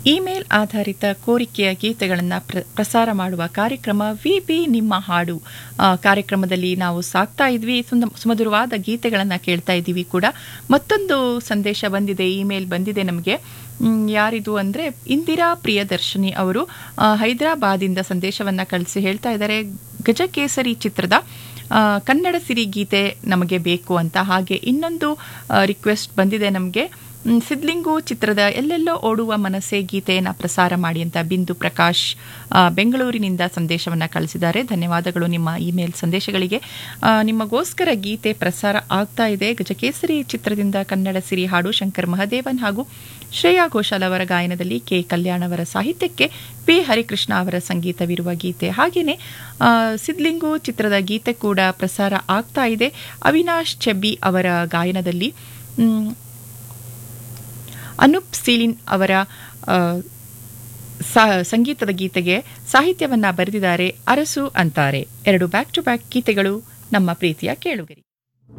email ಆಧಾರಿತ ಕೋರಿಕೆಯ ಗೀತೆಗಳನ್ನು ಪ್ರ ಪ್ರಸಾರ ಮಾಡುವ ಕಾರ್ಯಕ್ರಮ ವಿ ಬಿ ನಿಮ್ಮ ಹಾಡು ಆ, ಕಾರ್ಯಕ್ರಮದಲ್ಲಿ ನಾವು ಸಾಕ್ತಾ ಇದ್ವಿ ಸುಂದ ಸುಮಧುರವಾದ ಗೀತೆಗಳನ್ನು ಕೇಳ್ತಾ ಇದ್ದೀವಿ ಕೂಡ ಮತ್ತೊಂದು ಸಂದೇಶ ಬಂದಿದೆ ಇಮೇಲ್ ಬಂದಿದೆ ನಮಗೆ ಮ್, ಯಾರಿದು ಅಂದರೆ ಇಂದಿರಾ ಪ್ರಿಯದರ್ಶಿನಿ ಅವರು ಆ, ಹೈದರಾಬಾದಿಂದ ಸಂದೇಶವನ್ನು ಕಳಿಸಿ ಹೇಳ್ತಾ ಇದ್ದಾರೆ ಗಜಕೇಸರಿ ಚಿತ್ರದ ಆ, ಕನ್ನಡ ಸಿರಿ ಗೀತೆ ನಮಗೆ ಬೇಕು ಅಂತ ಹಾಗೆ ಇನ್ನೊಂದು ರಿಕ್ವೆಸ್ಟ್ ಬಂದಿದೆ ನಮಗೆ ಮ್, ಸಿದ್ಲಿಂಗು ಚಿತ್ರದ ಎಲ್ಲೆಲ್ಲೋ ಓಡುವ ಮನಸ್ಸೆ ಗೀತೆಯನ್ನು ಪ್ರಸಾರ ಮಾಡಿ ಅಂತ ಬಿಂದು ಪ್ರಕಾಶ್ ಆ, ಬೆಂಗಳೂರಿನಿಂದ ಸಂದೇಶವನ್ನು ಕಳಿಸಿದ್ದಾರೆ ಧನ್ಯವಾದಗಳು ನಿಮ್ಮ ಇಮೇಲ್ ಸಂದೇಶಗಳಿಗೆ ಆ, ನಿಮಗೋಸ್ಕರ ಗೀತೆ ಪ್ರಸಾರ ಆಗ್ತಾ ಇದೆ ಗಜಕೇಸರಿ ಚಿತ್ರದಿಂದ ಕನ್ನಡ ಸಿರಿ ಹಾಡು ಶಂಕರ್ ಮಹದೇವನ್ ಹಾಗೂ ಶ್ರೇಯಾ ಘೋಷಾಲ್ ಅವರ ಗಾಯನದಲ್ಲಿ ಕೆ ಕಲ್ಯಾಣ್ ಅವರ ಸಾಹಿತ್ಯಕ್ಕೆ ಪಿ ಹರಿಕೃಷ್ಣ ಅವರ ಸಂಗೀತವಿರುವ ಗೀತೆ ಹಾಗೆಯೇ ಆ, ಸಿದ್ಲಿಂಗು ಚಿತ್ರದ ಗೀತೆ ಕೂಡ ಪ್ರಸಾರ ಆಗ್ತಾ ಇದೆ ಅವಿನಾಶ್ ಚೆಬ್ಬಿ ಅವರ ಗಾಯನದಲ್ಲಿ ಮ್, ಅನೂಪ್ ಸೀಲಿನ್ ಅವರ ಆ, ಸಾ- ಸಂಗೀತದ ಗೀತೆಗೆ ಸಾಹಿತ್ಯವನ್ನ ಬರೆದಿದ್ದಾರೆ ಅರಸು ಅಂತಾರೆ ಎರಡು ಬ್ಯಾಕ್ ಟು ಬ್ಯಾಕ್ ಗೀತೆಗಳು ನಮ್ಮ ಪ್ರೀತಿಯ ಕೇಳುಗರಿ